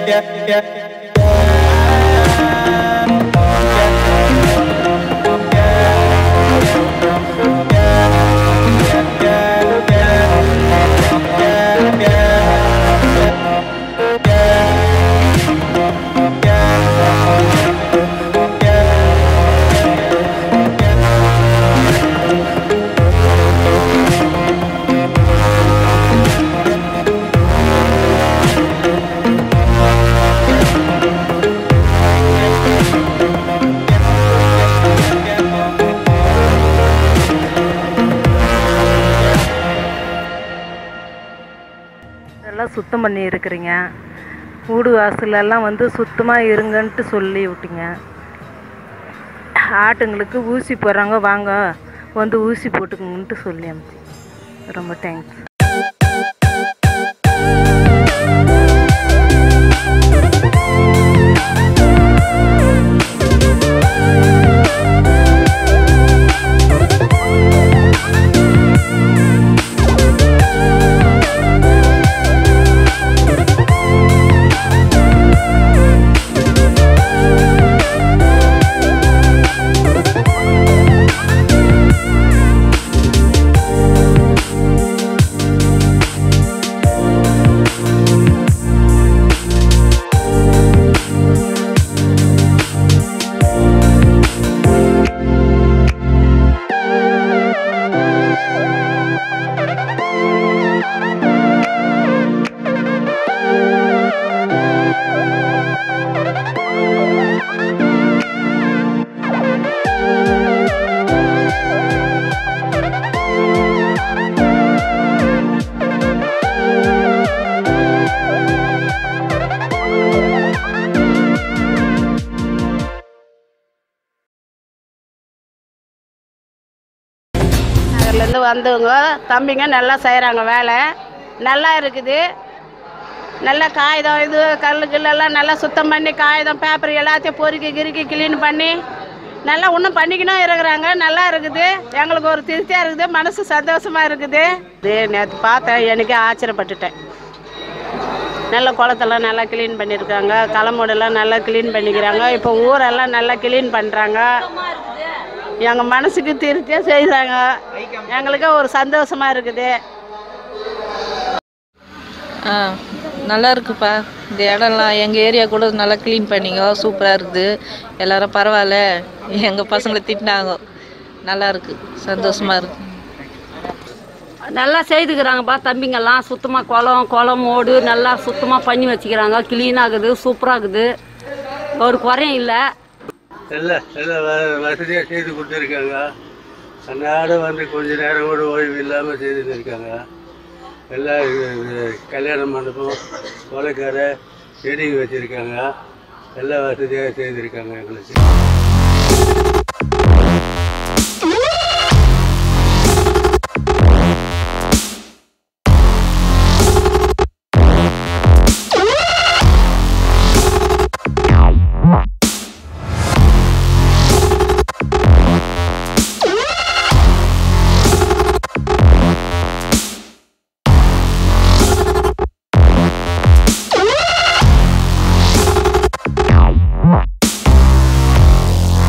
எல்லாம் சுத்தம் பண்ணி இருக்கிறீங்க வீடு வாசலெல்லாம் வந்து சுத்தமாக இருங்கன்ட்டு சொல்லி விட்டீங்க ஆட்டுங்களுக்கு ஊசி போடுறாங்க வாங்க வந்து ஊசி போட்டுக்கங்கன்ட்டு சொல்லி அனுப்பிச்சி ரொம்ப தேங்க்ஸ் அதுலேருந்து வந்தவங்க தம்பிங்க நல்லா செய்கிறாங்க வேலை நல்லா இருக்குது நல்ல காகிதம் இது கல் கில்லெல்லாம் நல்லா சுத்தம் பண்ணி காகிதம் பேப்பர் எல்லாத்தையும் பொறுக்கி கிறுக்கி க்ளீன் பண்ணி நல்லா இன்னும் பண்ணிக்கணும் இருக்கிறாங்க நல்லா இருக்குது எங்களுக்கு ஒரு திருப்தியாக இருக்குது மனசு சந்தோஷமாக இருக்குது இது நேற்று பார்த்தேன் எனக்கே ஆச்சரியப்பட்டுட்டேன் நல்ல குளத்தெல்லாம் நல்லா க்ளீன் பண்ணியிருக்காங்க களமோடெல்லாம் நல்லா க்ளீன் பண்ணிக்கிறாங்க இப்போ ஊரெல்லாம் நல்லா க்ளீன் பண்ணுறாங்க எங்கள் மனசுக்கு திருப்தியாக செய்கிறாங்க எங்களுக்கு ஒரு சந்தோஷமாக இருக்குது ஆ நல்லா இருக்குப்பா இந்த இடம்லாம் எங்கள் ஏரியா கூட நல்லா க்ளீன் பண்ணிங்க சூப்பராக இருக்குது எல்லாரும் பரவாயில்ல எங்கள் பசங்களை திட்டினாங்க நல்லா இருக்கு சந்தோஷமாக இருக்கு நல்லா செய்துக்கிறாங்கப்பா தம்பிங்கெல்லாம் சுத்தமாக குளம் குளம் ஓடு நல்லா சுத்தமாக பண்ணி வச்சுக்கிறாங்க க்ளீனாகுது சூப்பராகுது ஒரு குறையும் இல்லை எல்லாம் எல்லாம் வ- வசதியாக செய்து கொடுத்துருக்காங்க அன்றாடம் வந்து கொஞ்ச நேரம் கூட ஓய்வு இல்லாமல் செய்துட்டு இருக்காங்க எல்லாம் இது- இது கல்யாண மண்டபம் கொலைக்கரை செடிங்க வச்சுருக்காங்க எல்லாம் வசதியாக செய்திருக்காங்க எங்களுக்கு Wow.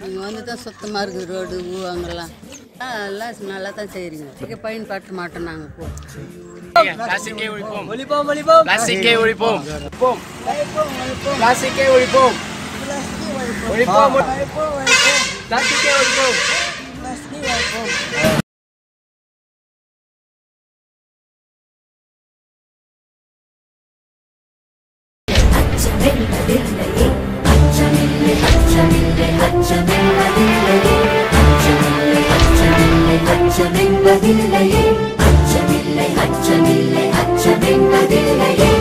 அங்கே வந்து தான் சுத்தமாக இருக்குது ரோடு ஊ அங்கெல்லாம் ஆ, எல்லாம் நல்லா தான் செய்கிறீங்க இங்கே பயன்படுத்த மாட்டோம் நாங்கள் போ பிளாஸ்டிக்கை ஒழிப்போம் ஒழிப்போம் ஒழிப்போம் பிளாஸ்டிக்கை ஒழிப்போம் ஒழிப்போம் பிளாஸ்டிக்கை ஒழிப்போம் ஒழிப்போம் பிளாஸ்டிக்கை ஒழிப்போம் அச்சமில்லை அச்சமில்லை அச்சமில்லை அச்சமில்லை அச்சமில்லை அச்சமென்பதில்லையே அச்சமில்லை அச்சமில்லை அச்சமென்பதில்லையே